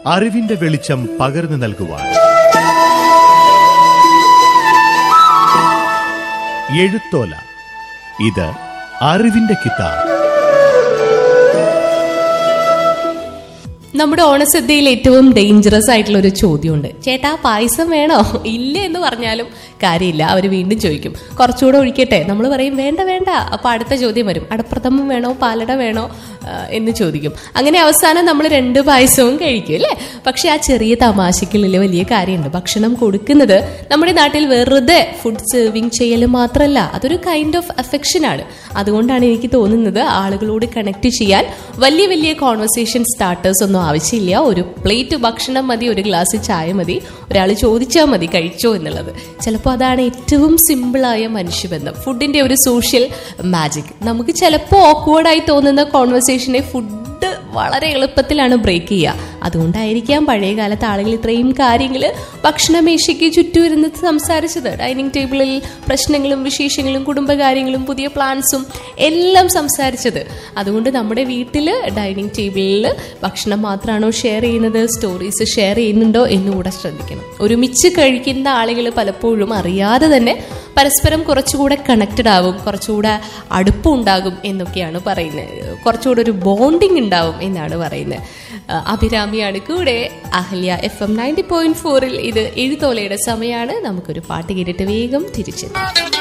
അറിവിന്റെ വെളിച്ചം പകർന്നു നൽകുവാൻ എഴുത്തോല ഇത് അറിവിന്റെ കിതാബ് നമ്മുടെ ഓണസദ്യയിൽ ഏറ്റവും ഡേഞ്ചറസ് ആയിട്ടുള്ള ഒരു ചോദ്യമുണ്ട് ചേട്ടാ പായസം വേണോ ഇല്ല എന്ന് പറഞ്ഞാലും കാര്യമില്ല അവർ വീണ്ടും ചോദിക്കും കുറച്ചുകൂടെ ഒഴിക്കട്ടെ നമ്മൾ പറയും വേണ്ട വേണ്ട അപ്പൊ അടുത്ത ചോദ്യം വരും അടപ്രഥമം വേണോ പാലട വേണോ ആ, എന്ന് ചോദിക്കും അങ്ങനെ അവസാനം നമ്മൾ രണ്ട് പായസവും കഴിക്കും അല്ലേ പക്ഷെ ആ ചെറിയ തമാശക്കുള്ളിൽ വലിയ കാര്യമുണ്ട് ഭക്ഷണം കൊടുക്കുന്നത് നമ്മുടെ നാട്ടിൽ വെറുതെ ഫുഡ് സെർവിങ് ചെയ്യൽ മാത്രമല്ല അതൊരു കൈൻഡ് ഓഫ് അഫെക്ഷൻ ആണ് അതുകൊണ്ടാണ് എനിക്ക് തോന്നുന്നത് ആളുകളോട് കണക്ട് ചെയ്യാൻ വലിയ വലിയ കോൺവെർസേഷൻ സ്റ്റാർട്ടേഴ്സ് ഒന്നും ആവശ്യമില്ല ഒരു പ്ലേറ്റ് ഭക്ഷണം മതി ഒരു ഗ്ലാസ് ചായ മതി ഒരാൾ ചോദിച്ചാൽ മതി കഴിച്ചോ എന്നുള്ളത് ചിലപ്പോൾ അതാണ് ഏറ്റവും സിമ്പിളായ മനുഷ്യബന്ധം ഫുഡിന്റെ ഒരു സോഷ്യൽ മാജിക് നമുക്ക് ചിലപ്പോൾ ഓക്വേർഡായി തോന്നുന്ന കോൺവെർസേഷനെ ഫുഡ് വളരെ എളുപ്പത്തിലാണ് ബ്രേക്ക് ചെയ്യുക അതുകൊണ്ടായിരിക്കാം പഴയ കാലത്ത് ആളുകൾ ഇത്രയും കാര്യങ്ങൾ ഭക്ഷണമേശയ്ക്ക് ചുറ്റും ഇരുന്ന് സംസാരിച്ചത് ഡൈനിങ് ടേബിളിൽ പ്രശ്നങ്ങളും വിശേഷങ്ങളും കുടുംബകാര്യങ്ങളും പുതിയ പ്ലാൻസും എല്ലാം സംസാരിച്ചത് അതുകൊണ്ട് നമ്മുടെ വീട്ടിൽ ഡൈനിങ് ടേബിളിൽ ഭക്ഷണം മാത്രമാണോ ഷെയർ ചെയ്യുന്നത് സ്റ്റോറീസ് ഷെയർ ചെയ്യുന്നുണ്ടോ എന്നുകൂടെ ശ്രദ്ധിക്കണം ഒരുമിച്ച് കഴിക്കുന്ന ആളുകൾ പലപ്പോഴും അറിയാതെ തന്നെ പരസ്പരം കുറച്ചുകൂടെ കണക്റ്റഡ് ആവും കുറച്ചുകൂടെ അടുപ്പമുണ്ടാകും എന്നൊക്കെയാണ് പറയുന്നത് കുറച്ചുകൂടെ ഒരു ബോണ്ടിങ് ഉണ്ടാവും എന്നാണ് പറയുന്നത് ആ, അഭിരാമിയാണ് കൂടെ Ahalya F M ninety point ഫോറിൽ ഇത് എഴുത്തോലയുടെ സമയമാണ് നമുക്കൊരു പാട്ട് കേട്ടിട്ട് വേഗം തിരിച്ചെത്താം